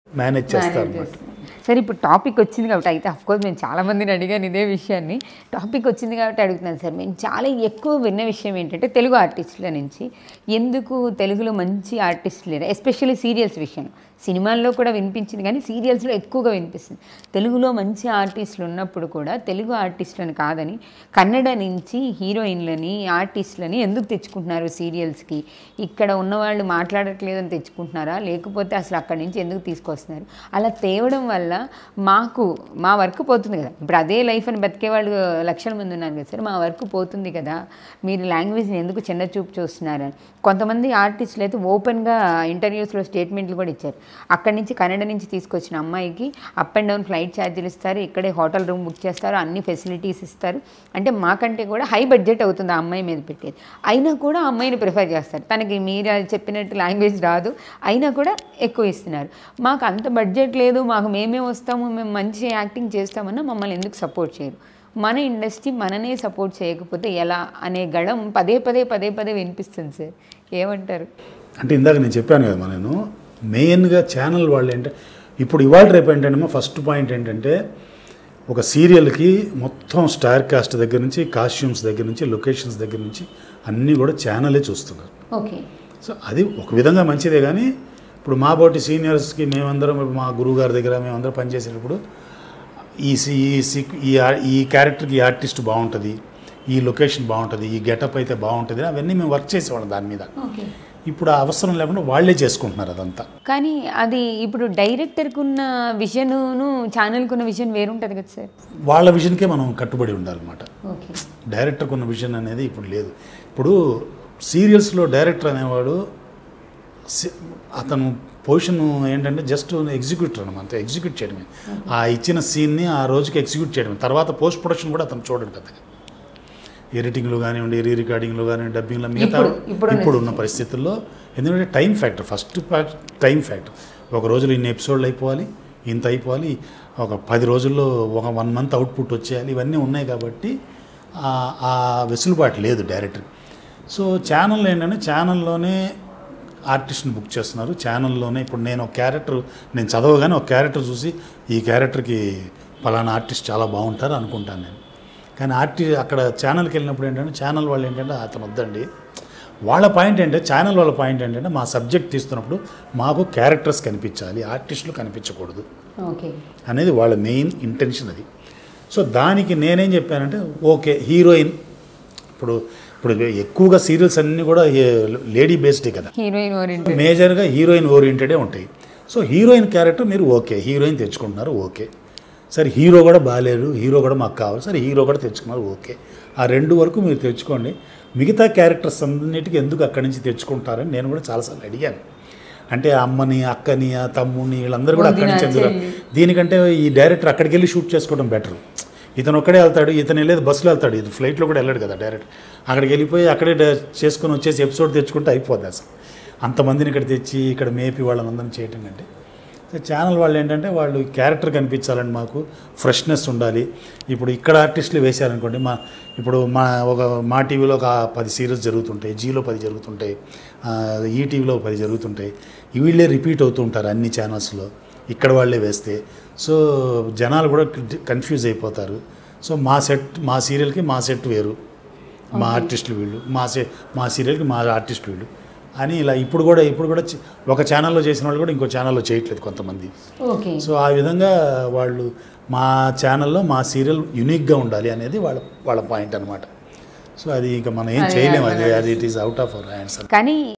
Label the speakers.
Speaker 1: Manage చేస్తారు
Speaker 2: Manage
Speaker 1: అనమాట
Speaker 2: చేస్తున్నారు. సరే ఇప్పుడు టాపిక్ వచ్చింది కాబట్టి అయితే అఫ్కోర్స్ నేను చాలా మందిని అడిగాను ఇదే విషయాన్ని టాపిక్ వచ్చింది కాబట్టి అడుగుతున్నాను సార్ మేము చాలా ఎక్కువ విన్న విషయం ఏంటంటే తెలుగు ఆర్టిస్టుల నుంచి ఎందుకు తెలుగులో మంచి ఆర్టిస్టులు లేరు ఎస్పెషల్లీ సీరియల్స్ విషయం సినిమాల్లో కూడా వినిపించింది కానీ సీరియల్స్లో ఎక్కువగా వినిపిస్తుంది తెలుగులో మంచి ఆర్టిస్టులు ఉన్నప్పుడు కూడా తెలుగు ఆర్టిస్టులను కాదని కన్నడ నుంచి హీరోయిన్లని ఆర్టిస్టులని ఎందుకు తెచ్చుకుంటున్నారు సీరియల్స్కి ఇక్కడ ఉన్నవాళ్ళు మాట్లాడట్లేదని తెచ్చుకుంటున్నారా లేకపోతే అసలు అక్కడి నుంచి ఎందుకు తీసుకొస్తున్నారు అలా తేవడం వల్ల మాకు మా వర్క్ పోతుంది కదా ఇప్పుడు అదే లైఫ్ అని బతికే వాళ్ళు లక్షల మంది ఉన్నారు కదా సార్ మా వర్క్ పోతుంది కదా మీరు లాంగ్వేజ్ని ఎందుకు చిన్న చూపు చూస్తున్నారు కొంతమంది ఆర్టిస్టులు అయితే ఓపెన్గా ఇంటర్వ్యూస్లో స్టేట్మెంట్లు కూడా ఇచ్చారు అక్కడి నుంచి కన్నడ నుంచి తీసుకొచ్చిన అమ్మాయికి అప్ అండ్ డౌన్ ఫ్లైట్ ఛార్జీలు ఇస్తారు ఇక్కడే హోటల్ రూమ్ బుక్ చేస్తారు అన్ని ఫెసిలిటీస్ ఇస్తారు అంటే మాకంటే కూడా హై బడ్జెట్ అవుతుంది ఆ అమ్మాయి మీద పెట్టేది అయినా కూడా ఆ అమ్మాయిని ప్రిఫర్ చేస్తారు తనకి మీరు చెప్పినట్టు లాంగ్వేజ్ రాదు అయినా కూడా ఎక్కువ ఇస్తున్నారు మాకు అంత బడ్జెట్ లేదు మాకు మేమే వస్తాము మేము మంచి యాక్టింగ్ చేస్తామన్నా మమ్మల్ని ఎందుకు సపోర్ట్ చేయరు మన ఇండస్ట్రీ మననే సపోర్ట్ చేయకపోతే ఎలా అనే గడం పదే పదే పదే పదే వినిపిస్తుంది సార్ ఏమంటారు
Speaker 1: అంటే ఇందాక నేను చెప్పాను కదా నేను మెయిన్గా ఛానల్ వాళ్ళు ఏంటంటే ఇప్పుడు ఇవాళ రేపు ఏంటంటే ఫస్ట్ పాయింట్ ఏంటంటే ఒక సీరియల్కి మొత్తం స్టార్ కాస్ట్ దగ్గర నుంచి కాస్ట్యూమ్స్ దగ్గర నుంచి లొకేషన్స్ దగ్గర నుంచి అన్నీ కూడా ఛానలే చూస్తున్నారు
Speaker 2: ఓకే
Speaker 1: సో అది ఒక విధంగా మంచిదే కానీ ఇప్పుడు మా బోటి సీనియర్స్కి మేమందరం ఇప్పుడు మా గురువు గారి దగ్గర మేమందరం పనిచేసేటప్పుడు ఈ సి ఈ సి- ఈ ఆ- ఈ క్యారెక్టర్కి ఈ ఆర్టిస్ట్ బాగుంటుంది ఈ లొకేషన్ బాగుంటుంది ఈ గెటప్ అయితే బాగుంటుంది అవన్నీ మేము వర్క్ చేసేవాళ్ళం దాని మీద
Speaker 2: ఓకే
Speaker 1: ఇప్పుడు ఆ అవసరం లేకుండా వాళ్ళే చేసుకుంటున్నారు అదంతా
Speaker 2: కానీ అది ఇప్పుడు డైరెక్టర్కి ఉన్న విజన్ను ఛానల్కి ఉన్న విజన్ వేరుంటుంది కదా సార్
Speaker 1: వాళ్ళ విజన్కే మనం కట్టుబడి ఉండాలన్నమాట
Speaker 2: ఓకే
Speaker 1: డైరెక్టర్కి ఉన్న విజన్ అనేది ఇప్పుడు లేదు ఇప్పుడు సీరియల్స్లో డైరెక్టర్ అనేవాడు సి- అతను పొజిషన్ ఏంటంటే జస్ట్ ఎగ్జిక్యూటర్ అనమాట ఎగ్జిక్యూట్ చేయడమే ఆ ఇచ్చిన సీన్ని ఆ రోజుకి ఎగ్జిక్యూట్ చేయడమే తర్వాత పోస్ట్ ప్రొడక్షన్ కూడా అతను చూడడు పెద్దగా ఎడిటింగ్లో కానివ్వండి రీ రికార్డింగ్లో కానివ్వండి డబ్బింగ్లో మిగతా
Speaker 2: ఇప్పుడు- ఇప్పుడు
Speaker 1: ఇప్పుడు ఉన్న పరిస్థితుల్లో ఎందుకంటే time factor first time factor ఒక రోజులో ఇన్ని ఎపిసోడ్లు అయిపోవాలి ఇంత అయిపోవాలి ఒక పది రోజుల్లో ఒక వన్ మంత్ అవుట్పుట్ వచ్చేయాలి ఇవన్నీ ఉన్నాయి కాబట్టి ఆ- ఆ వెసులుబాటు లేదు డైరెక్టర్ సో ఛానల్ ఏంటంటే ఛానల్లోనే ఆర్టిస్ట్ని బుక్ చేస్తున్నారు ఛానల్లోనే ఇప్పుడు నేను ఒక క్యారెక్టర్ నేను చదవగానే ఒక క్యారెక్టర్ చూసి ఈ క్యారెక్టర్కి పలానా ఆర్టిస్ట్ చాలా బాగుంటారు అనుకుంటాను నేను కానీ ఆర్టి అక్కడ ఛానల్కి వెళ్ళినప్పుడు ఏంటంటే ఛానల్ వాళ్ళు ఏంటంటే అతను వద్దండి వాళ్ళ పాయింట్ ఏంటంటే ఛానల్ వాళ్ళ పాయింట్ ఏంటంటే మా సబ్జెక్ట్ తీస్తున్నప్పుడు మాకు క్యారెక్టర్స్ కనిపించాలి ఆర్టిస్టులు కనిపించకూడదు
Speaker 2: ఓకే
Speaker 1: అనేది వాళ్ళ మెయిన్ ఇంటెన్షన్ అది సో దానికి నేనేం చెప్పానంటే ఓకే హీరోయిన్ ఇప్పుడు ఇప్పుడు ఎక్కువగా సీరియల్స్ అన్నీ కూడా లేడీ బేస్డే కదా
Speaker 2: హీరోయిన్ ఓరియంటెడ్
Speaker 1: మేజర్గా హీరోయిన్ ఓరియంటెడే ఉంటాయి సో హీరోయిన్ క్యారెక్టర్ మీరు ఓకే హీరోయిన్ తెచ్చుకుంటున్నారు ఓకే సరే హీరో కూడా బాగాలేరు హీరో కూడా మాకు కావాలి సరే హీరో కూడా తెచ్చుకున్నారు ఓకే ఆ రెండు వరకు మీరు తెచ్చుకోండి మిగతా క్యారెక్టర్స్ అన్నిటికీ ఎందుకు అక్కడి నుంచి తెచ్చుకుంటారని నేను కూడా చాలాసార్లు అడిగాను అంటే అమ్మని అక్కని ఆ తమ్ముని వీళ్ళందరూ కూడా అక్కడి నుంచి ఎందుకు రా- దీనికంటే ఈ డైరెక్టర్ అక్కడికి వెళ్ళి షూట్ చేసుకోవడం బెటర్ ఇతను ఒక్కడే వెళ్తాడు ఇతను వెళ్ళేది బస్సులో వెళ్తాడు ఇది ఫ్లైట్లో కూడా వెళ్ళాడు కదా డైరెక్ట్ అక్కడికి వెళ్ళిపోయి అక్కడే డ- చేసుకొని వచ్చేసి ఎపిసోడ్ తెచ్చుకుంటే అయిపోద్ది అసలు అంతమందిని ఇక్కడ తెచ్చి ఇక్కడ మేపి వాళ్ళని అందరం చేయటం కంటే సో ఛానల్ వాళ్ళు ఏంటంటే వాళ్ళు క్యారెక్టర్ కనిపించాలండి మాకు ఫ్రెష్నెస్ ఉండాలి ఇప్పుడు ఇక్కడ ఆర్టిస్టులు వేశారనుకోండి మా ఇప్పుడు మా ఒక మా టీవీలో ఒక పది సీరియల్స్ జరుగుతుంటాయి జీలో పది జరుగుతుంటాయి ఆ, ఈ టీవీలో పది జరుగుతుంటాయి వీళ్ళే రిపీట్ అవుతూ ఉంటారు అన్ని ఛానల్స్లో ఇక్కడ వాళ్ళే వేస్తే సో జనాలు కూడా కన్ఫ్యూజ్ అయిపోతారు సో మా సెట్ మా సీరియల్కి మా సెట్ వేరు మా ఆర్టిస్టులు వీళ్ళు మా సే మా సీరియల్కి మా ఆర్టిస్టులు వీళ్ళు అని ఇలా ఇప్పుడు కూడా ఇప్పుడు కూడా చి- ఒక ఛానల్లో చేసిన వాళ్ళు కూడా ఇంకో ఛానల్లో చేయట్లేదు కొంతమంది
Speaker 2: ఓకే
Speaker 1: సో ఆ విధంగా వాళ్ళు మా ఛానల్లో మా సీరియల్ యునిక్గా ఉండాలి అనేది వాళ్ళ వాళ్ళ పాయింట్ అనమాట సో అది ఇంకా మనం ఏం
Speaker 2: అదే,
Speaker 1: చేయలేము
Speaker 2: అదే,
Speaker 1: అది అది it is out of our hands
Speaker 2: కానీ